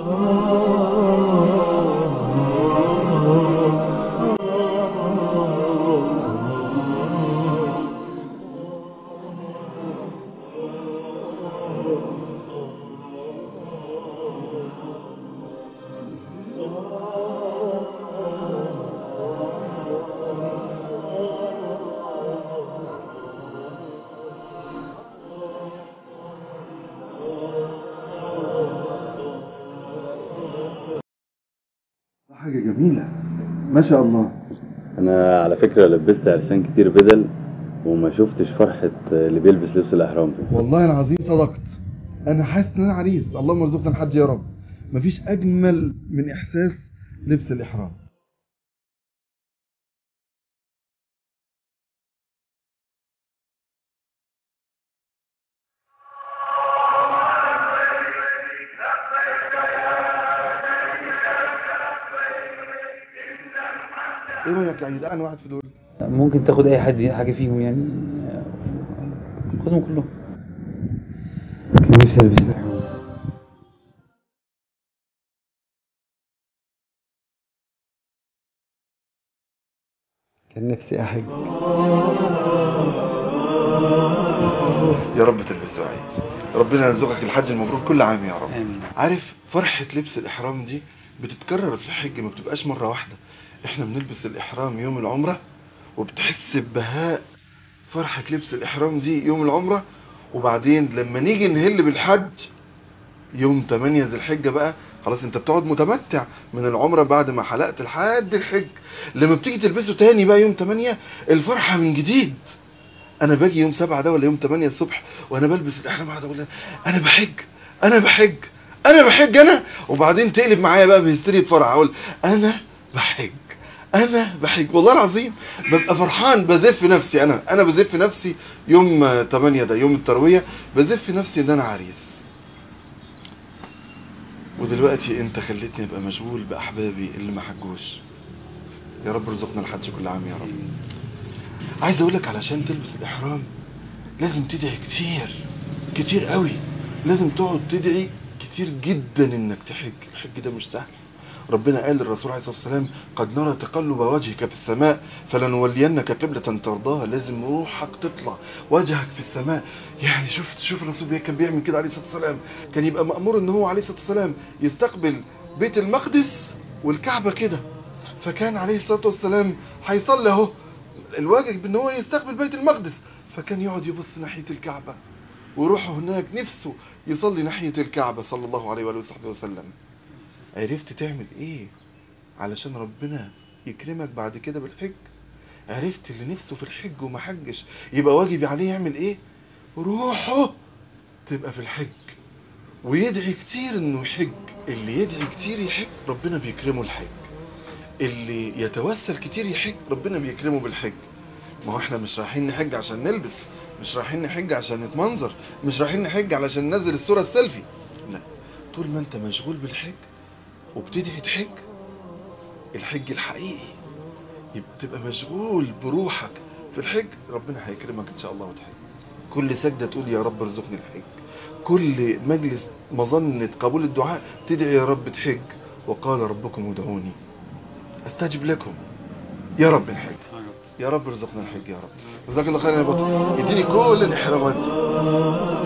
حاجة جميلة ما شاء الله انا على فكره لبست عرسان كتير بدل وما شفتش فرحه اللي بيلبس لبس الاحرام دي والله العظيم صدقت انا حاسس ان انا عريس اللهم ارزقنا الحج يا رب مفيش اجمل من احساس لبس الاحرام ايه رايك يا عيد انا واحد في دول ممكن تاخد اي حد حاجه فيهم يعني خدهم كلهم كان نفسي البس الاحرام كان نفسي احج يا رب تلبسه عيد ربنا يرزقك الحج المبرور كل عام يا رب امين عارف فرحة لبس الإحرام دي بتتكرر في الحج ما بتبقاش مرة واحدة احنا بنلبس الإحرام يوم العمرة وبتحس ببهاء فرحة لبس الإحرام دي يوم العمرة وبعدين لما نيجي نهل بالحج يوم 8 ذي الحجة بقى خلاص انت بتقعد متمتع من العمرة بعد ما حلقت لحد الحج لما بتيجي تلبسه تاني بقى يوم 8 الفرحة من جديد انا باجي يوم 7 ده ولا يوم 8 الصبح وانا بلبس الاحرام قاعد اقول انا بحج انا بحج انا بحج انا وبعدين تقلب معايا بقى بهستيريا فرح اقول انا بحج انا بحج والله العظيم ببقى فرحان بزف نفسي انا انا بزف نفسي يوم 8 ده يوم الترويه بزف نفسي ان انا عريس ودلوقتي انت خليتني ابقى مشغول باحبابي اللي ما حجوش يا رب ارزقنا الحج كل عام يا رب عايز اقول لك علشان تلبس الاحرام لازم تدعي كتير كتير قوي لازم تقعد تدعي كتير جدا انك تحج الحج ده مش سهل ربنا قال للرسول عليه الصلاه والسلام قد نرى تقلب وجهك في السماء فلنولينك قبلة ترضاها لازم روحك تطلع وجهك في السماء يعني شفت شوف الرسول بي- كان بيعمل كده عليه الصلاه والسلام كان يبقى مأمور ان هو عليه الصلاه والسلام يستقبل بيت المقدس والكعبه كده فكان عليه الصلاه والسلام هيصلي اهو الواجب ان هو يستقبل بيت المقدس فكان يقعد يبص ناحيه الكعبه ويروح هناك نفسه يصلي ناحيه الكعبه صلى الله عليه واله وصحبه وسلم عرفت تعمل ايه علشان ربنا يكرمك بعد كده بالحج عرفت اللي نفسه في الحج وما حجش يبقى واجب عليه يعمل ايه روحه تبقى في الحج ويدعي كتير انه يحج اللي يدعي كتير يحج ربنا بيكرمه الحج اللي يتوسل كتير يحج ربنا بيكرمه بالحج ما هو احنا مش رايحين نحج عشان نلبس مش رايحين نحج عشان نتمنظر مش رايحين نحج علشان ننزل الصورة السيلفي لا طول ما انت مشغول بالحج وبتدعي تحج الحج الحقيقي يبقى تبقى مشغول بروحك في الحج ربنا هيكرمك ان شاء الله وتحج كل سجدة تقول يا رب ارزقني الحج كل مجلس مظنة قبول الدعاء تدعي يا رب تحج وقال ربكم ادعوني استجب لكم يا رب الحج يا رب ارزقنا الحج يا رب جزاك الله خيرا يا بطل اديني كل الاحرامات دي